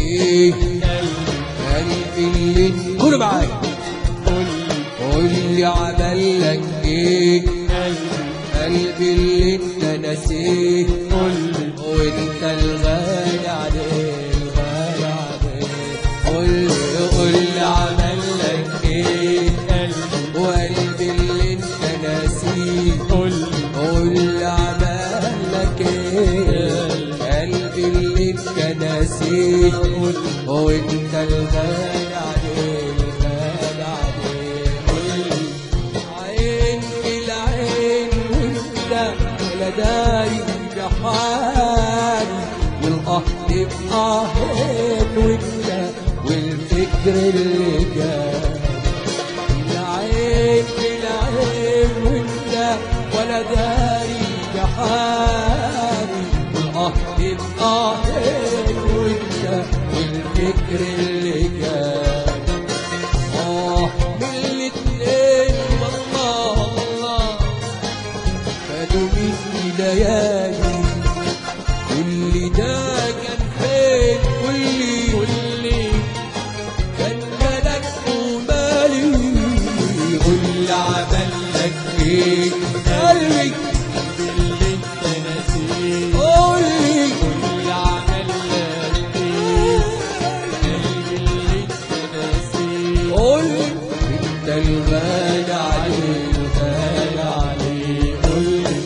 ايه قلبي اللي قولوا معايا قول لي عمل لك ايه قلبي اللي انت ناسيه وانت الغالي عليه الغالي عليه قول لي قول لي عمل لك ايه وقلبي اللي انت ناسيه قول لي عمل لك ايه قلبي اللي انت ناسيه وانت الغالي عليه الغالي عليه قول لي عين في العين وانت ولا دايم بحالي والقهر بقهر وانت والفكر اللي جاي العين في العين وانت ولا داري بحالي والقهر بقهر وانت والفكر اللي جاي آه من الاتنين والله الله خدوا مني ليالي واللي ده كان فين واللي واللي كان ملك ومالي قول لي عمل لك ايه قلبي اللي انت ناسيه قول لي اللي عمل لك ايه قلبي اللي انت ناسيه قول لي انت الغالي عليه الغالي عليه قول لي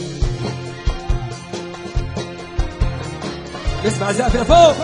نسمع زقف فوق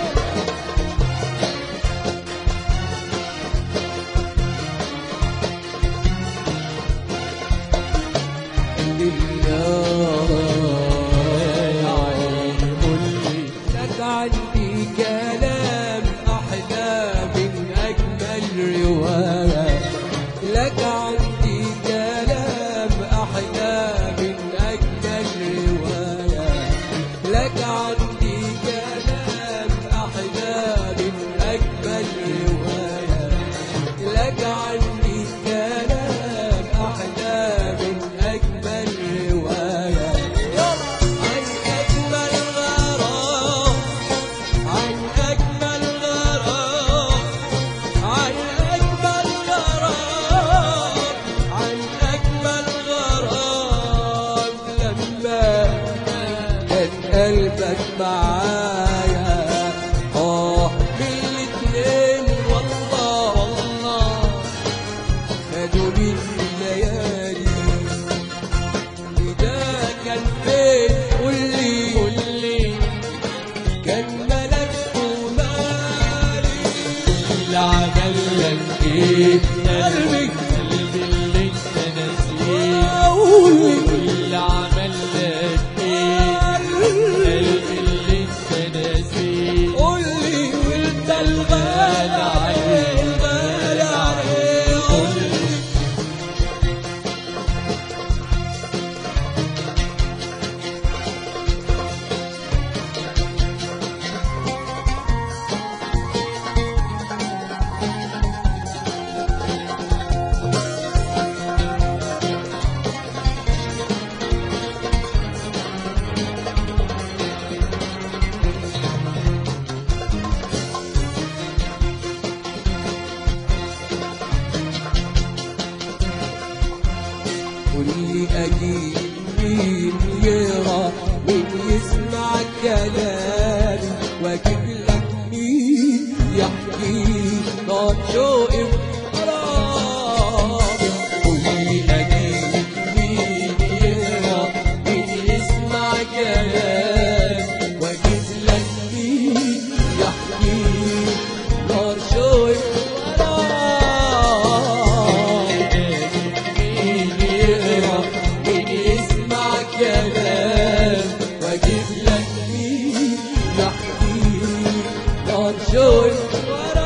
لك عندي كلام أحلى من أجمل رواية لك عندي كلام أحلى من أجمل رواية لك عندي كلام أحلى من أجمل رواية لك عندي كلام أحلى من أجمل رواية عن أجمل غرام عن أجمل غرام عن أجمل غرام عن أجمل غرام لما كان قلبك معايا آه من الاتنين والله والله خدوا مني الليالي ده كان فين قولي قولي كان ملك ومالي اللي عمل لك ايه قلبي قلبي اللي انت ناسيه قولي اللي عمل لك ايه قلبي اللي انت ناسيه قولي وانت الغالي عليه الغالي عليه قولي قولي أجيب مين يرى مين يسمع كلامي وأجيب لك مين يحكي نار شوقي وغرامي قولي أجيب مين يرى مين يسمع كلامي وأجيب لك مين يحكي نار شوقي وغرامي مين يقرا مين يسمع كلام واجيب لك مين يحكي نار شوي ورا